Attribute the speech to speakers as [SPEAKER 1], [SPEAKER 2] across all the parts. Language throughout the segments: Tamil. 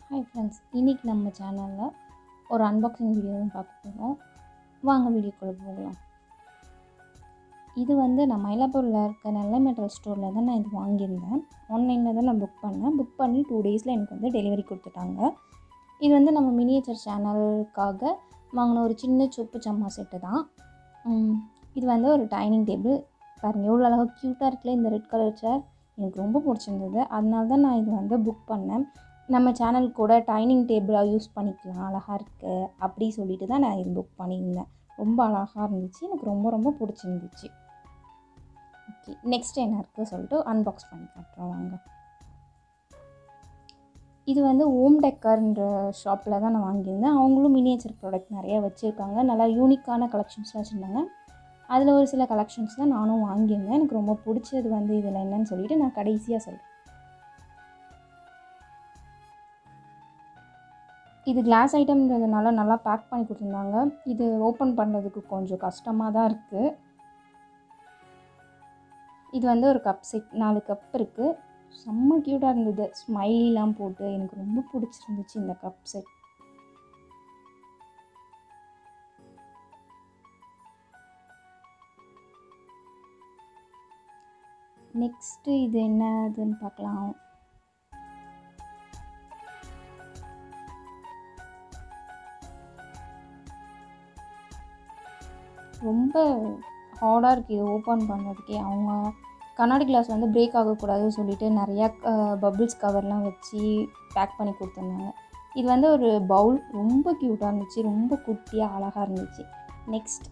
[SPEAKER 1] ஹாய் ஃப்ரெண்ட்ஸ் இன்றைக்கி நம்ம சேனலில் ஒரு அன்பாக்சிங் வீடியோ தான் பார்க்க போகிறோம் வாங்க வீடியோக்குள்ளே போகலாம் இது வந்து நான் மயிலாப்பூரில் இருக்க நல்ல மெட்டல் ஸ்டோரில் தான் நான் இது வாங்கியிருந்தேன் ஆன்லைனில் தான் நான் புக் பண்ணேன் புக் பண்ணி டூ டேஸில் எனக்கு வந்து டெலிவரி கொடுத்துட்டாங்க இது வந்து நம்ம மினியேச்சர் சேனலுக்காக வாங்கின ஒரு சின்ன சொப்பு சம்மா செட்டு தான் உம், இது வந்து ஒரு டைனிங் டேபிள் பாருங்கள் எவ்வளோ அழகாக க்யூட்டாக இருக்குல்ல இந்த ரெட் கலர் சேர் எனக்கு ரொம்ப பிடிச்சிருந்தது அதனால தான் நான் இது வந்து புக் பண்ணேன் நம்ம சேனல் கூட டைனிங் டேபிளாக யூஸ் பண்ணிக்கலாம் அழகாக இருக்குது அப்படி சொல்லிட்டு தான் நான் இது புக் பண்ணியிருந்தேன் ரொம்ப அழகாக இருந்துச்சு எனக்கு ரொம்ப ரொம்ப பிடிச்சிருந்துச்சு ஓகே நெக்ஸ்ட் என்ன இருக்குது சொல்லிட்டு அன்பாக்ஸ் பண்ணி காட்டுறோம் வாங்க இது வந்து ஓம் டெக்கர்ன்ற ஷாப்பில் தான் நான் வாங்கியிருந்தேன் அவங்களும் மினியேச்சர் ப்ராடக்ட் நிறையா வச்சுருக்காங்க நல்லா யூனிக்கான கலெக்ஷன்ஸ்லாம் வச்சுருந்தாங்க அதில் ஒரு சில கலெக்ஷன்ஸ் தான் நானும் வாங்கியிருந்தேன் எனக்கு ரொம்ப பிடிச்சது வந்து இதில் என்னன்னு சொல்லிட்டு நான் கடைசியாக சொல்கிறேன் இது கிளாஸ் ஐட்டம்ன்றதுனால நல்லா பேக் பண்ணி கொடுத்துருந்தாங்க இது ஓப்பன் பண்ணுறதுக்கு கொஞ்சம் கஷ்டமாக தான் இருக்குது இது வந்து ஒரு கப் செட் நாலு கப் இருக்குது செம்ம க்யூட்டாக இருந்தது ஸ்மைலிலாம் போட்டு எனக்கு ரொம்ப பிடிச்சிருந்துச்சு இந்த கப் செட் நெக்ஸ்ட்டு இது என்னதுன்னு பார்க்கலாம் ரொம்ப ஹார்டாக இருக்குது இது ஓப்பன் பண்ணுறதுக்கே அவங்க கண்ணாடி கிளாஸ் வந்து பிரேக் ஆகக்கூடாதுன்னு சொல்லிட்டு நிறையா பபிள்ஸ் கவர்லாம் வச்சு பேக் பண்ணி கொடுத்துருந்தாங்க இது வந்து ஒரு பவுல் ரொம்ப க்யூட்டாக இருந்துச்சு ரொம்ப குட்டியாக அழகாக இருந்துச்சு நெக்ஸ்ட்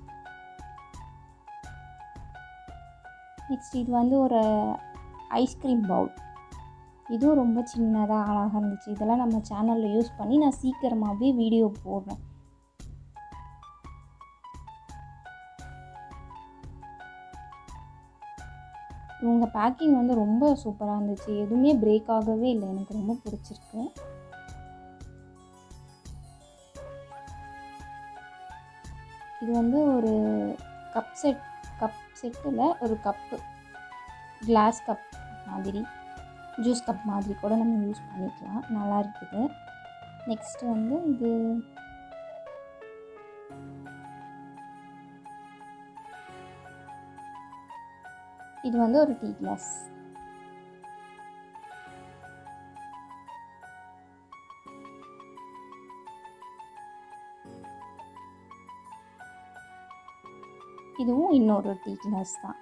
[SPEAKER 1] நெக்ஸ்ட் இது வந்து ஒரு ஐஸ்கிரீம் பவுல் இதுவும் ரொம்ப சின்னதாக அழகாக இருந்துச்சு இதெல்லாம் நம்ம சேனலில் யூஸ் பண்ணி நான் சீக்கிரமாகவே வீடியோ போடுறேன் இவங்க பேக்கிங் வந்து ரொம்ப சூப்பராக இருந்துச்சு எதுவுமே பிரேக் ஆகவே இல்லை எனக்கு ரொம்ப பிடிச்சிருக்கு இது வந்து ஒரு கப் செட் கப் செட்டில் ஒரு கப்பு கிளாஸ் கப் மாதிரி ஜூஸ் கப் மாதிரி கூட நம்ம யூஸ் பண்ணிக்கலாம் நல்லா இருக்குது நெக்ஸ்ட்டு வந்து இது இது வந்து ஒரு டீ கிளாஸ் இதுவும் இன்னொரு டீ கிளாஸ் தான்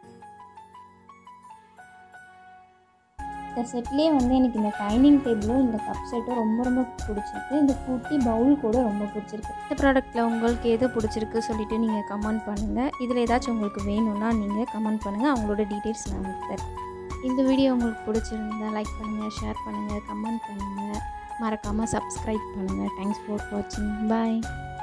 [SPEAKER 1] இந்த செட்லேயே வந்து எனக்கு இந்த டைனிங் டேபிளும் இந்த கப் செட்டும் ரொம்ப ரொம்ப பிடிச்சிருக்கு இந்த குட்டி பவுல் கூட ரொம்ப பிடிச்சிருக்கு இந்த ப்ராடக்ட்டில் உங்களுக்கு எது பிடிச்சிருக்கு சொல்லிட்டு நீங்கள் கமெண்ட் பண்ணுங்கள் இதில் ஏதாச்சும் உங்களுக்கு வேணும்னா நீங்கள் கமெண்ட் பண்ணுங்கள் அவங்களோட டீட்டெயில்ஸ் நான் உங்களுக்கு தரேன் இந்த வீடியோ உங்களுக்கு பிடிச்சிருந்தா லைக் பண்ணுங்கள் ஷேர் பண்ணுங்கள் கமெண்ட் பண்ணுங்கள் மறக்காமல் சப்ஸ்கிரைப் பண்ணுங்கள் தேங்க்ஸ் ஃபார் வாட்சிங் பாய்